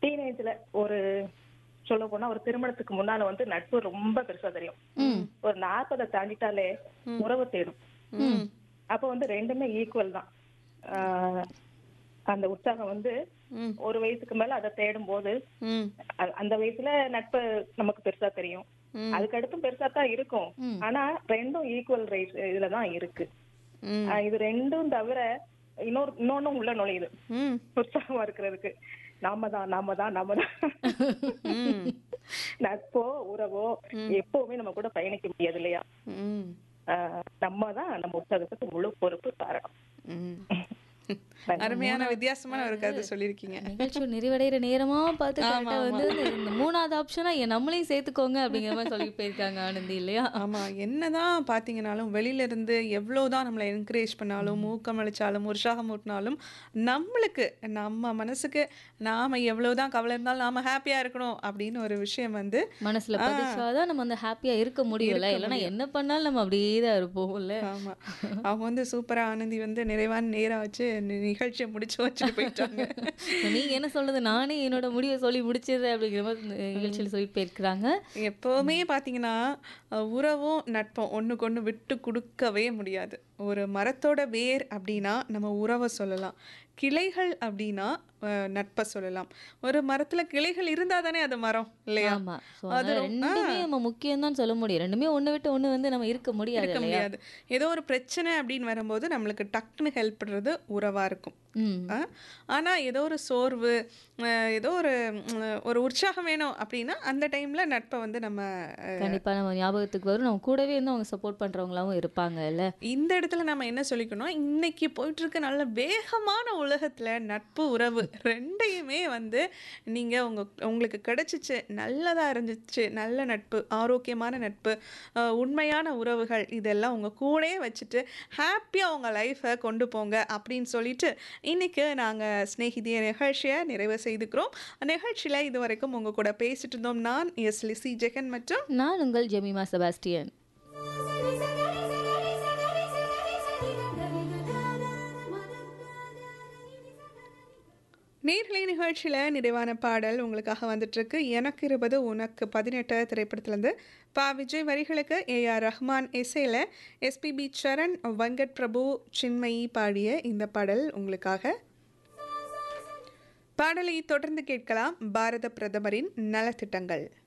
டீனேஜ்ல ஒரு சொல்ல போனா ஒரு திருமணத்துக்கு முன்னால வந்து நட்பு ரொம்ப பெருசா தெரியும் ம் ஒரு நாற்பதை தாண்டிட்டாலே உறவு தேடும் ம் அப்ப வந்து ரெண்டுமே ஈக்குவல் தான் ஆஹ் அந்த உற்சாகம் வந்து ம் ஒரு வயசுக்கு மேல அதை தேடும் போது ம் அ- அந்த வயசுல நட்பு நமக்கு பெருசா தெரியும் ம். அதுக்கு அடுத்தும் பெருசா தான் இருக்கும் ம். ஆனா ரெண்டும் ஈக்குவல் ரைஸ் இதுல தான் இருக்கு ம் ஆஹ் இது ரெண்டும் தவிர இன்னொரு இன்னொன்னும் உள்ள நுழையுது ம் உற்சாகமா இருக்கிறதுக்கு நாம தான் நாம தான் நாம தான் ம் நட்போ உறவோ எப்பவுமே நம்ம கூட பயணிக்க முடியாது இல்லையா ம் ஆஹ் நம்ம தான் நம்ம உற்சாகத்துக்கு முழு பொறுப்பு காரணம் ம். அருமையான வித்தியாசமான ஒரு கருத்து சொல்லியிருக்கீங்க நிகழ்ச்சி நிறைவடைகிற நேரமா பார்த்து கரெக்டா வந்து இந்த மூணாவது ஆப்ஷனா என் நம்மளையும் சேர்த்துக்கோங்க அப்படிங்கிற மாதிரி சொல்லி போயிருக்காங்க ஆனந்தி இல்லையா ஆமா என்னதான் பாத்தீங்கன்னாலும் வெளியில இருந்து எவ்வளவுதான் நம்மளை என்கரேஜ் பண்ணாலும் ஊக்கம் அளிச்சாலும் உற்சாகம் ஊட்டினாலும் நம்மளுக்கு நம்ம மனசுக்கு நாம எவ்வளவுதான் கவலை இருந்தாலும் நாம ஹாப்பியா இருக்கணும் அப்படின்னு ஒரு விஷயம் வந்து மனசுல பதிச்சாதான் நம்ம வந்து ஹாப்பியா இருக்க முடியும்ல இல்லைன்னா என்ன பண்ணாலும் நம்ம அப்படியே தான் இருப்போம்ல ஆமா அவங்க வந்து சூப்பரா ஆனந்தி வந்து நிறைவான நேரம் வச்சு நி- நிகழ்ச்சியை முடிச்சு வச்சுட்டு போயிட்டாங்க நீங்க என்ன சொல்றது நானே என்னோட முடிவை சொல்லி முடிச்சிடுறேன் அப்படிங்கிற மாதிரி இந்த நிகழ்ச்சியில் சொல்லி போயிருக்கிறாங்க எப்போவுமே பார்த்தீங்கன்னா அஹ், உறவும் நட்பும் ஒன்றுக்கு ஒன்று விட்டு கொடுக்கவே முடியாது ஒரு மரத்தோட வேர் அப்படின்னா நம்ம உறவை சொல்லலாம் கிளைகள் அப்படின்னா அஹ், நட்பை சொல்லலாம் ஒரு மரத்துல கிளைகள் இருந்தா தானே அது மரம் இல்லையா ஆமா So, அது அதனால ரொம்ப- ரெண்டுமே நம்ம முக்கியம் தான் சொல்ல முடியும் ரெண்டுமே ஒண்ணு விட்டு ஒண்ணு வந்து நம்ம இருக்க முடியாது இருக்க இல்லையா முடியாது ஏதோ ஒரு பிரச்சனை அப்படின்னு வரும்போது நம்மளுக்கு டக்குன்னு ஹெல்ப் பண்றது உறவா இருக்கும் ம் ஆ? ஆனா ஏதோ ஒரு சோர்வு அஹ், ஏதோ ஒரு ம், ஒரு உற்சாகம் வேணும் அப்படின்னா அந்த டைம்ல நட்பை வந்து நம்ம அஹ், கண்டிப்பா நம்ம ஞாபகத்துக்கு வரும் நம்ம கூடவே இருந்து அவங்க சப்போர்ட் பண்றவங்களாவும் இருப்பாங்க இல்ல இந்த இடத்துல நம்ம என்ன சொல்லிக்கணும் இன்னைக்கு போயிட்டு இருக்க நல்ல வேகமான உலகத்துல நட்பு உறவு ரெண்டையுமே வந்து நீங்க உங்க உங்களுக்கு கிடைச்சிச்சு நல்லதா இருந்துச்சு நல்ல நட்பு ஆரோக்கியமான நட்பு அஹ், உண்மையான உறவுகள் இதெல்லாம் உங்க கூடயே வச்சுட்டு ஹாப்பியா உங்க லைஃபை கொண்டு போங்க அப்படின்னு சொல்லிட்டு இன்னைக்கு நாங்க ஸ்நேகிதிய நிகழ்ச்சியை நிறைவு செய்துக்கிறோம் நிகழ்ச்சியில இது வரைக்கும் உங்க கூட பேசிட்டு இருந்தோம் நான் எஸ் லிசி ஜெகன் மற்றும் நான் உங்கள் ஜெமிமா செபாஸ்டியன் நேர்களை நிகழ்ச்சியில் நிறைவான பாடல் உங்களுக்காக வந்துட்டுருக்கு எனக்கு இருபது உனக்கு பதினெட்டு திரைப்படத்துலேருந்து பா விஜய் வரிகளுக்கு ஏஆர் ரஹ்மான் இசையில் எஸ்பிபி சரண் வெங்கட் பிரபு சின்மயி பாடிய இந்த பாடல் உங்களுக்காக பாடலை தொடர்ந்து கேட்கலாம் பாரத பிரதமரின் நலத்திட்டங்கள்